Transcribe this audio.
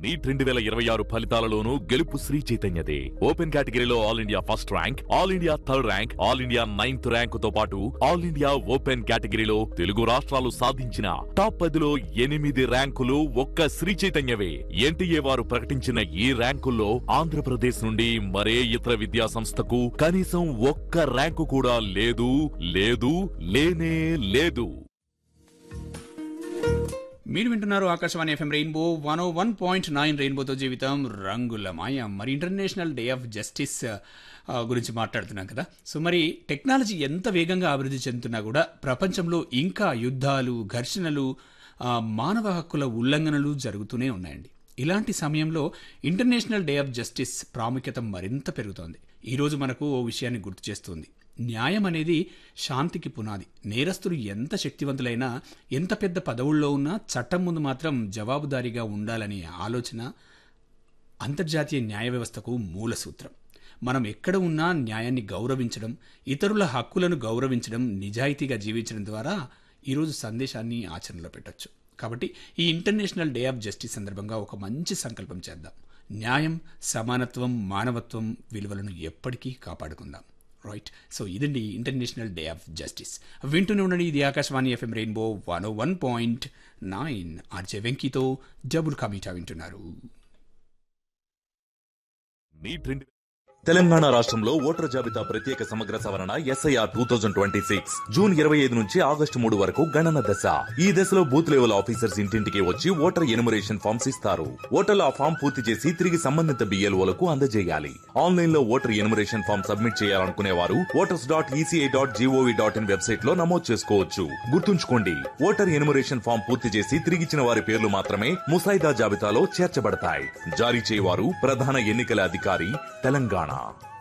neat రెండు వేల ఇరవై ఆరు ఫలితాలలోనూ గెలుపు శ్రీ చైతన్యదే ఓపెన్ కేటగిరీలో all India first rank all India third rank all India ninth rank తో పాటు ఆల్ ఇండియా ఓపెన్ కేటగిరీలో తెలుగు రాష్ట్రాలు సాధించిన టాప్ పదిలో ఎనిమిది ర్యాంకులు ఒక్క శ్రీ చైతన్యవే ఎన్టీఏ వారు ప్రకటించిన ఈ ర్యాంకుల్లో ఆంధ్రప్రదేశ్ నుండి మరే ఇతర విద్యా సంస్థకు కనీసం ఒక్క ర్యాంకు కూడా లేదు లేదు లేనే లేదు మీరు వింటున్నారు Akashvani FM Rainbow one O one point nine రెయిన్బోతో జీవితం రంగుల మాయం మరి ఇంటర్నేషనల్ డే ఆఫ్ జస్టిస్ ఆ, గురించి మాట్లాడుతున్నాం కదా సో మరి టెక్నాలజీ ఎంత వేగంగా అభివృద్ధి చెందుతున్నా కూడా ప్రపంచంలో ఇంకా యుద్ధాలు ఘర్షణలు ఆ, మానవ హక్కుల ఉల్లంఘనలు జరుగుతూనే ఉన్నాయండి ఇలాంటి సమయంలో ఇంటర్నేషనల్ డే ఆఫ్ జస్టిస్ ప్రాముఖ్యత మరింత పెరుగుతోంది ఈరోజు మనకు ఓ విషయాన్ని గుర్తు చేస్తుంది న్యాయం అనేది శాంతికి పునాది నేరస్తులు ఎంత శక్తివంతులైనా ఎంత పెద్ద పదవుల్లో ఉన్నా చట్టం ముందు మాత్రం జవాబుదారీగా ఉండాలనే ఆలోచన అంతర్జాతీయ న్యాయ వ్యవస్థకు మూల సూత్రం మనం ఎక్కడ ఉన్నా న్యాయాన్ని గౌరవించడం ఇతరుల హక్కులను గౌరవించడం నిజాయితీగా జీవించడం ద్వారా ఈరోజు సందేశాన్ని ఆచరణలో పెట్టొచ్చు కాబట్టి ఈ ఇంటర్నేషనల్ డే ఆఫ్ జస్టిస్ సందర్భంగా ఒక మంచి సంకల్పం చేద్దాం న్యాయం సమానత్వం మానవత్వం విలువలను ఎప్పటికీ కాపాడుకుందాం రైట్ సో ఇదండి ఇంటర్నేషనల్ డే ఆఫ్ జస్టిస్ వింటూనే ఉండండి ఇది Akashvani FM Rainbow one one point nine RJ వెంకీతో డబుల్ కమిటా వింటున్నారు నీట్ రెండు తెలంగాణ రాష్ట్రంలో ఓటర్ జాబితా ప్రత్యేక సమగ్ర సవరణ SIR two thousand twenty six June ఇరవై ఐదు నుంచి ఆగస్టు మూడు వరకు గణన దశ ఈ దశలో బూత్ లెవెల్ ఆఫీసర్స్ ఇంటింటికి వచ్చి ఓటర్ ఎనుమరేషన్ ఫామ్స్ ఇస్తారు ఓటర్లు ఆ ఫామ్ పూర్తి చేసి తిరిగి సంబంధిత బిఎల్ఓలకు అందజేయాలి ఆన్లైన్ లో ఓటర్ ఎనుమరేషన్ ఫామ్ సబ్మిట్ చేయాలనుకునే వారు voters dot ECI dot GOV dot in website లో నమోదు చేసుకోవచ్చు గుర్తుంచుకోండి ఓటర్ ఎనుమరేషన్ ఫామ్ పూర్తి చేసి తిరిగిచ్చిన వారి పేర్లు మాత్రమే ముసాయిదా జాబితాలో చేర్చబడతాయి జారీ చేయవారు ప్రధాన ఎన్నికల అధికారి తెలంగాణ